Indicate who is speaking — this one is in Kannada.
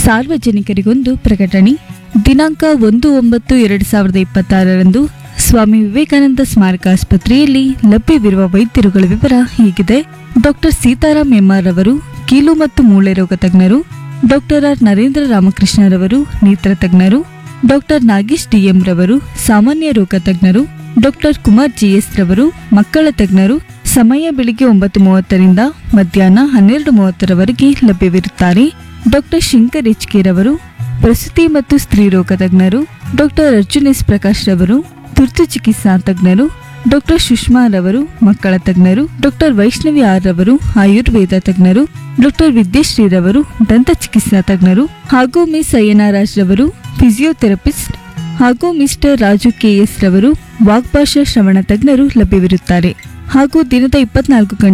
Speaker 1: ಸಾರ್ವಜನಿಕರಿಗೊಂದು ಪ್ರಕಟಣೆ ದಿನಾಂಕ ಒಂದು ಒಂಬತ್ತು ಎರಡು ಸಾವಿರದ ಇಪ್ಪತ್ತಾರರಂದು ಸ್ವಾಮಿ ವಿವೇಕಾನಂದ ಸ್ಮಾರಕ ಆಸ್ಪತ್ರೆಯಲ್ಲಿ ಲಭ್ಯವಿರುವ ವೈದ್ಯರುಗಳ ವಿವರ ಹೀಗಿದೆ ಡಾಕ್ಟರ್ ಸೀತಾರಾಮ್ ಎಂಆರ್ ಅವರು ಕೀಲು ಮತ್ತು ಮೂಳೆ ರೋಗ ತಜ್ಞರು ಡಾಕ್ಟರ್ ಆರ್ ನರೇಂದ್ರ ರಾಮಕೃಷ್ಣರವರು ನೇತ್ರ ತಜ್ಞರು ಡಾಕ್ಟರ್ ನಾಗೇಶ್ ಡಿಎಂ ರವರು ಸಾಮಾನ್ಯ ರೋಗ ತಜ್ಞರು ಡಾಕ್ಟರ್ ಕುಮಾರ್ ಜಿಎಸ್ ರವರು ಮಕ್ಕಳ ತಜ್ಞರು ಸಮಯ ಬೆಳಿಗ್ಗೆ ಒಂಬತ್ತು ಮೂವತ್ತರಿಂದ ಮಧ್ಯಾಹ್ನ ಹನ್ನೆರಡು ಮೂವತ್ತರವರೆಗೆ ಲಭ್ಯವಿರುತ್ತಾರೆ ಡಾಕ್ಟರ್ ಶಂಕರ್ ಎಚ್ ಕೆ ರವರು ಪ್ರಸೂತಿ ಮತ್ತು ಸ್ತ್ರೀರೋಗ ತಜ್ಞರು ಡಾಕ್ಟರ್ ಅರ್ಜುನ್ ಎಸ್ ಪ್ರಕಾಶ್ ರವರು ತುರ್ತು ಚಿಕಿತ್ಸಾ ತಜ್ಞರು ಡಾಕ್ಟರ್ ಸುಷ್ಮಾ ರವರು ಮಕ್ಕಳ ತಜ್ಞರು ಡಾಕ್ಟರ್ ವೈಷ್ಣವಿ ಆರ್ ರವರು ಆಯುರ್ವೇದ ತಜ್ಞರು ಡಾಕ್ಟರ್ ವಿದ್ಯಶ್ರೀ ರವರು ದಂತ ಚಿಕಿತ್ಸಾ ತಜ್ಞರು ಹಾಗೂ ಮಿಸ್ ಅಯ್ಯನಾರಾಜ್ ರವರು ಫಿಸಿಯೋಥೆರಪಿಸ್ಟ್ ಹಾಗೂ ಮಿಸ್ಟರ್ ರಾಜು ಕೆಎಸ್ ರವರು ವಾಗ್ಭಾಷಾ ಶ್ರವಣ ತಜ್ಞರು ಲಭ್ಯವಿರುತ್ತಾರೆ ಹಾಗೂ ದಿನದ ಇಪ್ಪತ್ನಾಲ್ಕು ಗಂಟೆ